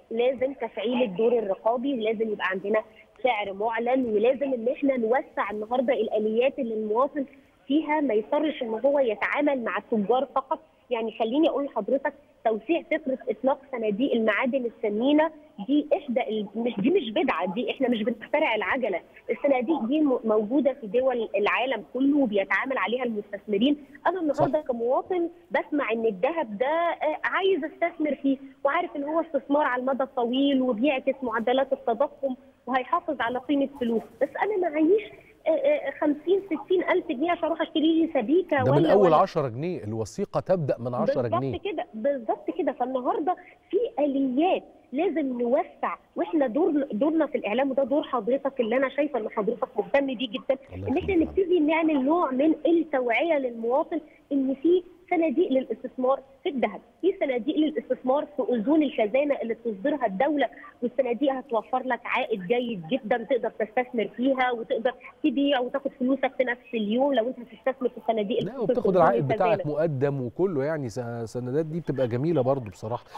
لازم تفعيل الدور الرقابي ولازم يبقى عندنا سعر معلن ولازم ان احنا نوسع النهارده الاليات اللي المواطن فيها ما يضطرش ان هو يتعامل مع التجار فقط يعني خليني اقول لحضرتك توسيع فكره اطلاق صناديق المعادن الثمينه دي احدى ال- مش دي مش بدعه دي احنا مش بنخترع العجله الصناديق دي م- موجوده في دول العالم كله وبيتعامل عليها المستثمرين انا النهارده كمواطن بسمع ان الذهب ده آه، عايز استثمر فيه وعارف ان هو استثمار على المدى الطويل وبيعكس معدلات التضخم وهيحافظ على قيمه فلوس بس انا معيش آه، آه، 50 60 الف جنيه عشان اروح اشتري لي سبيكه ده ولا من اول ولا 10 جنيه الوثيقه تبدا من 10 جنيه بالظبط كده بالظبط كده فالنهارده في اليات لازم نوسع واحنا دور دورنا في الاعلام وده دور حضرتك اللي انا شايفه ان حضرتك مهتم بيه جدا الله ان احنا يخليك. نبتدي نعمل نوع من التوعيه للمواطن ان في صناديق للاستثمار في الذهب، في صناديق للاستثمار في اذون الخزانه اللي بتصدرها الدوله والصناديق هتوفر لك عائد جيد جدا تقدر تستثمر فيها وتقدر تبيع وتاخد فلوسك في نفس اليوم لو انت هتستثمر في الصناديق اللي لا بتصدر في وبتاخد أذون العائد الخزانة. بتاعك مقدم وكله يعني س- سندات دي بتبقى جميله برضو بصراحه